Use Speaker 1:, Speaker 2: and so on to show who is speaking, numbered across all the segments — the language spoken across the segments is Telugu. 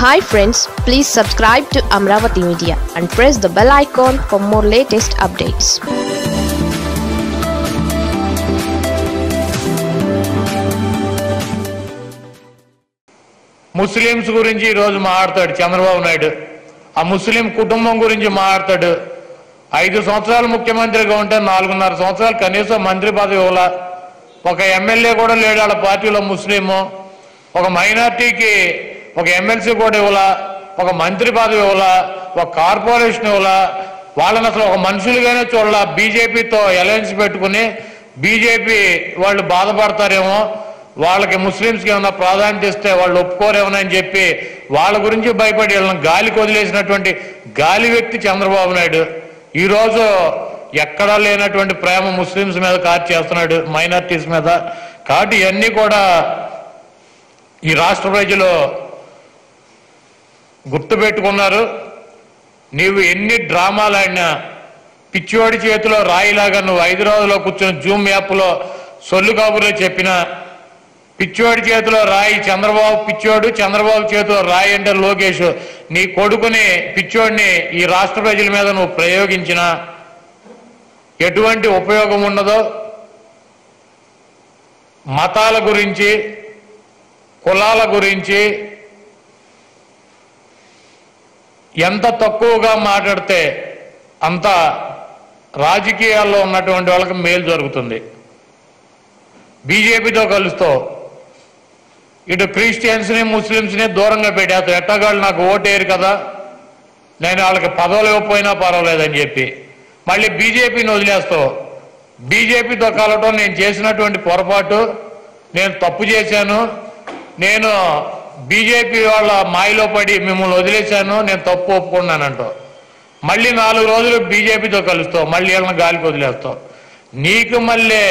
Speaker 1: hi friends please subscribe to Amaravati media and press the bell icon for more latest updates
Speaker 2: Muslims గురించి ఈరోజు మాట్లాడతాడు చంద్రబాబు నాయుడు ఆ ముస్లిం కుటుంబం గురించి మాట్లాడతాడు ఐదు సంవత్సరాలు ముఖ్యమంత్రిగా ఉంటే నాలుగున్నర సంవత్సరాలు కనీసం మంత్రి పదవి ఇవ్వాల ఒక ఎమ్మెల్యే కూడా లేడు వాళ్ళ పార్టీలో ముస్లిము ఒక మైనార్టీకి ఒక ఎమ్మెల్సీ కూడా ఇవ్వాల ఒక మంత్రి పదవి ఇవ్వాల ఒక కార్పొరేషన్ ఇవ్వాల వాళ్ళని అసలు ఒక మనుషులుగానే చూడాల బీజేపీతో అలయన్స్ పెట్టుకుని బీజేపీ వాళ్ళు బాధపడతారేమో వాళ్ళకి ముస్లింస్కి ఏమైనా ప్రాధాన్యత ఇస్తే వాళ్ళు ఒప్పుకోరేమో అని చెప్పి వాళ్ళ గురించి భయపడి వీళ్ళని గాలికి వదిలేసినటువంటి గాలి వ్యక్తి చంద్రబాబు నాయుడు ఈరోజు ఎక్కడా లేనటువంటి ప్రేమ ముస్లింస్ మీద కార్ చేస్తున్నాడు మైనార్టీస్ మీద కాబట్టి ఇవన్నీ కూడా ఈ రాష్ట్ర ప్రజలు గుర్తుపెట్టుకున్నారు నీవు ఎన్ని డ్రామాలు ఆడినా పిచ్చివాడి చేతిలో రాయిలాగా నువ్వు హైదరాబాద్లో కూర్చొని జూమ్ యాప్లో సొల్లు కబుర్లు చెప్పినా పిచ్చోడి చేతిలో రాయి చంద్రబాబు పిచ్చోడు చంద్రబాబు చేతిలో రాయి అంటే లోకేష్ నీ కొడుకుని పిచ్చోడిని ఈ రాష్ట్ర ప్రజల మీద నువ్వు ప్రయోగించినా ఎటువంటి ఉపయోగం ఉండదో మతాల గురించి కులాల గురించి ఎంత తక్కువగా మాట్లాడితే అంత రాజకీయాల్లో ఉన్నటువంటి వాళ్ళకి మేలు జరుగుతుంది బీజేపీతో కలుస్తూ ఇటు క్రిస్టియన్స్ని ముస్లిమ్స్ని దూరంగా పెట్టేస్తాం ఎట్టగాళ్ళు నాకు ఓటేరు కదా నేను వాళ్ళకి పదవులు ఇవ్వకపోయినా పర్వాలేదని చెప్పి మళ్ళీ బీజేపీని వదిలేస్తావు బీజేపీతో కలవటం నేను చేసినటువంటి పొరపాటు నేను తప్పు చేశాను నేను బీజేపీ వాళ్ళ మాయలో పడి మిమ్మల్ని వదిలేశాను నేను తప్పు ఒప్పుకున్నానంటావు మళ్ళీ నాలుగు రోజులు బీజేపీతో కలుస్తావు మళ్ళీ వీళ్ళని గాలికి వదిలేస్తావు నీకు మళ్ళీ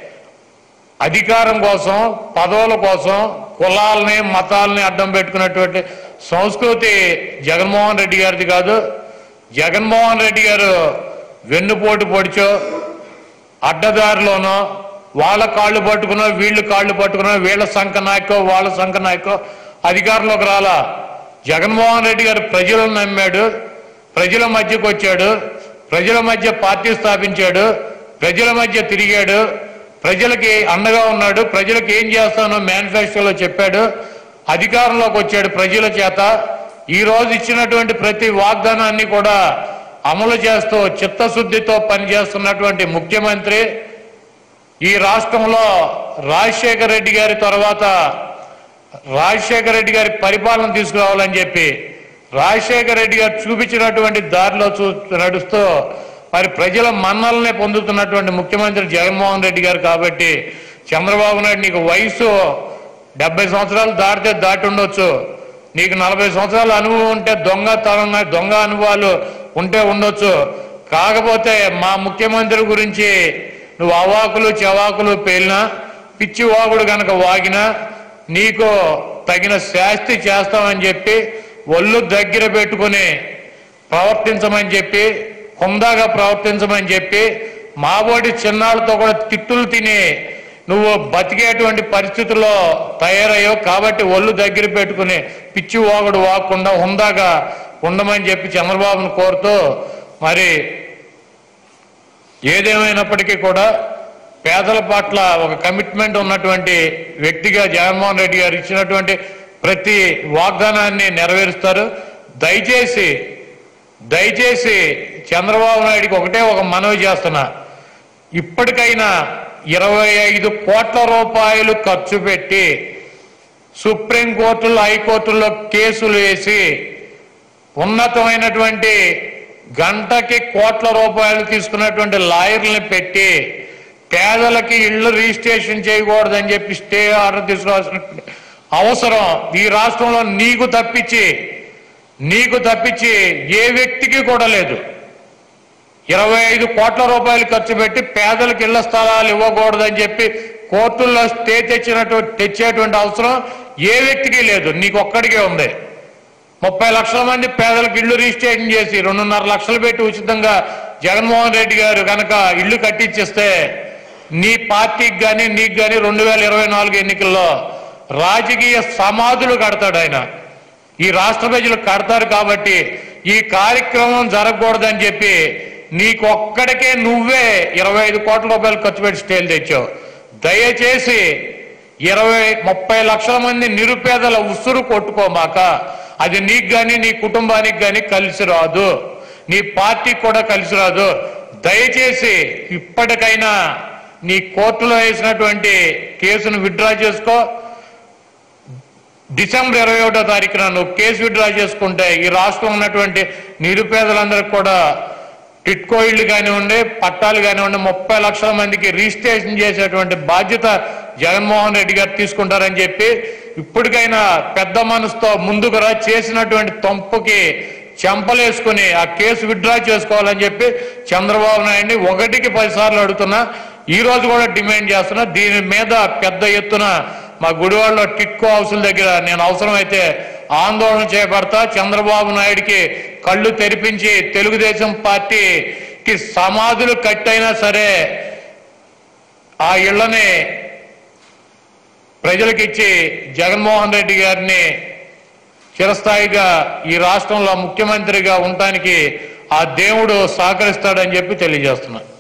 Speaker 2: అధికారం కోసం పదవుల కోసం కులాలని మతాలని అడ్డం పెట్టుకున్నటువంటి సంస్కృతి జగన్మోహన్ రెడ్డి గారిది కాదు జగన్మోహన్ రెడ్డి గారు వెన్నుపోటు పొడిచో అడ్డదారిలోనో వాళ్ళ కాళ్ళు పట్టుకునో వీళ్ళు కాళ్ళు పట్టుకునో వీళ్ళ సంఖ నాయకో వాళ్ళ సంఖ నాయకో అధికారంలోకి రాలా జగన్మోహన్ రెడ్డి గారు ప్రజలను నమ్మాడు ప్రజల మధ్యకు వచ్చాడు ప్రజల మధ్య పార్టీ స్థాపించాడు ప్రజల మధ్య తిరిగాడు ప్రజలకి అండగా ఉన్నాడు ప్రజలకు ఏం చేస్తానో మేనిఫెస్టోలో చెప్పాడు అధికారంలోకి వచ్చాడు ప్రజల చేత ఈ రోజు ఇచ్చినటువంటి ప్రతి వాగ్దానాన్ని కూడా అమలు చేస్తూ చిత్తశుద్ధితో పనిచేస్తున్నటువంటి ముఖ్యమంత్రి ఈ రాష్ట్రంలో రాజశేఖర రెడ్డి గారి తర్వాత రాజశేఖర రెడ్డి గారి పరిపాలన తీసుకురావాలని చెప్పి రాజశేఖర రెడ్డి గారు చూపించినటువంటి దారిలో చూ నడుస్తూ మరి ప్రజల మన్నల్ని పొందుతున్నటువంటి ముఖ్యమంత్రి జగన్మోహన్ రెడ్డి గారు కాబట్టి చంద్రబాబు నాయుడు నీకు వయసు డెబ్బై సంవత్సరాలు దాటితే దాటి ఉండొచ్చు నీకు నలభై సంవత్సరాల అనుభవం ఉంటే దొంగతనం దొంగ అనుభవాలు ఉంటే ఉండొచ్చు కాకపోతే మా ముఖ్యమంత్రి గురించి నువ్వు అవాకులు చెవాకులు పేలినా పిచ్చి వాగుడు గనక వాగినా నీకు తగిన శాస్తి చేస్తామని చెప్పి ఒళ్ళు దగ్గర పెట్టుకుని ప్రవర్తించమని చెప్పి హుందాగా ప్రవర్తించమని చెప్పి మాబోటి చిన్నాళ్ళతో కూడా తిట్టులు తిని నువ్వు బతికేటువంటి పరిస్థితుల్లో తయారయ్యావు కాబట్టి ఒళ్ళు దగ్గర పెట్టుకుని పిచ్చి వాగుడు వాకుండా హుందాగా ఉండమని చెప్పి చంద్రబాబును కోరుతూ మరి ఏదేమైనప్పటికీ కూడా పేదల పట్ల ఒక కమిట్మెంట్ ఉన్నటువంటి వ్యక్తిగా జగన్మోహన్ రెడ్డి గారు ఇచ్చినటువంటి ప్రతి వాగ్దానాన్ని నెరవేరుస్తారు దయచేసి దయచేసి చంద్రబాబు నాయుడికి ఒకటే ఒక మనవి చేస్తున్నా ఇప్పటికైనా ఇరవై ఐదు కోట్ల రూపాయలు ఖర్చు పెట్టి సుప్రీంకోర్టులో హైకోర్టుల్లో కేసులు వేసి ఉన్నతమైనటువంటి గంటకి కోట్ల రూపాయలు తీసుకున్నటువంటి లాయర్లని పెట్టి పేదలకి ఇళ్ళు రిజిస్ట్రేషన్ చేయకూడదని చెప్పి స్టే ఆర్డర్ తీసుకోవాల్సిన అవసరం ఈ రాష్ట్రంలో నీకు తప్పించి నీకు తప్పించి ఏ వ్యక్తికి కూడా లేదు ఇరవై ఐదు కోట్ల రూపాయలు ఖర్చు పెట్టి పేదలకు ఇళ్ల స్థలాలు ఇవ్వకూడదని చెప్పి కోర్టుల్లో స్టే తెచ్చినటువంటి తెచ్చేటువంటి అవసరం ఏ వ్యక్తికి లేదు నీకు ఒక్కడికే ఉంది ముప్పై లక్షల మంది పేదలకు ఇళ్లు రిజిస్ట్రేషన్ చేసి రెండున్నర లక్షలు పెట్టి ఉచితంగా జగన్మోహన్ రెడ్డి గారు కనుక ఇల్లు కట్టించిస్తే నీ పార్టీకి కానీ నీకు కానీ రెండు వేల ఇరవై నాలుగు ఎన్నికల్లో రాజకీయ సమాధులు కడతాడు ఆయన ఈ రాష్ట్ర ప్రజలు కడతారు కాబట్టి ఈ కార్యక్రమం జరగకూడదని చెప్పి నీకు ఒక్కడికే నువ్వే ఇరవై ఐదు కోట్ల రూపాయలు ఖర్చు పెట్టి స్టేలు తెచ్చావు దయచేసి ఇరవై ముప్పై లక్షల మంది నిరుపేదల ఉసురు కొట్టుకోమాక అది నీకు కానీ నీ కుటుంబానికి కానీ కలిసి రాదు నీ పార్టీకి కూడా కలిసి రాదు దయచేసి ఇప్పటికైనా నీ కోర్టులో వేసినటువంటి కేసును విత్డ్రా చేసుకో డిసెంబర్ ఇరవై ఒకటో తారీఖున నువ్వు కేసు విత్డ్రా చేసుకుంటే ఈ రాష్ట్రంలో ఉన్నటువంటి నిరుపేదలందరికీ కూడా టిట్కో ఇళ్ళు కానివ్వండి పట్టాలు కానివ్వండి ముప్పై లక్షల మందికి రిజిస్ట్రేషన్ చేసేటువంటి బాధ్యత జగన్మోహన్ రెడ్డి గారు తీసుకుంటారని చెప్పి ఇప్పటికైనా పెద్ద మనసుతో ముందుకు రా చేసినటువంటి తొంపుకి చెంపలేసుకుని ఆ కేసు విత్డ్రా చేసుకోవాలని చెప్పి చంద్రబాబు నాయుడిని ఒకటికి పదిసార్లు అడుగుతున్నా ఈ రోజు కూడా డిమాండ్ చేస్తున్నా దీని మీద పెద్ద ఎత్తున మా గుడివాడలో టిట్కో హౌసుల దగ్గర నేను అవసరమైతే ఆందోళన చేపడతా చంద్రబాబు నాయుడికి కళ్ళు తెరిపించి తెలుగుదేశం పార్టీకి సమాధులు కట్టైనా సరే ఆ ఇళ్లని ప్రజలకిచ్చి జగన్మోహన్ రెడ్డి గారిని చిరస్థాయిగా ఈ రాష్ట్రంలో ముఖ్యమంత్రిగా ఉండటానికి ఆ దేవుడు సహకరిస్తాడని చెప్పి తెలియజేస్తున్నా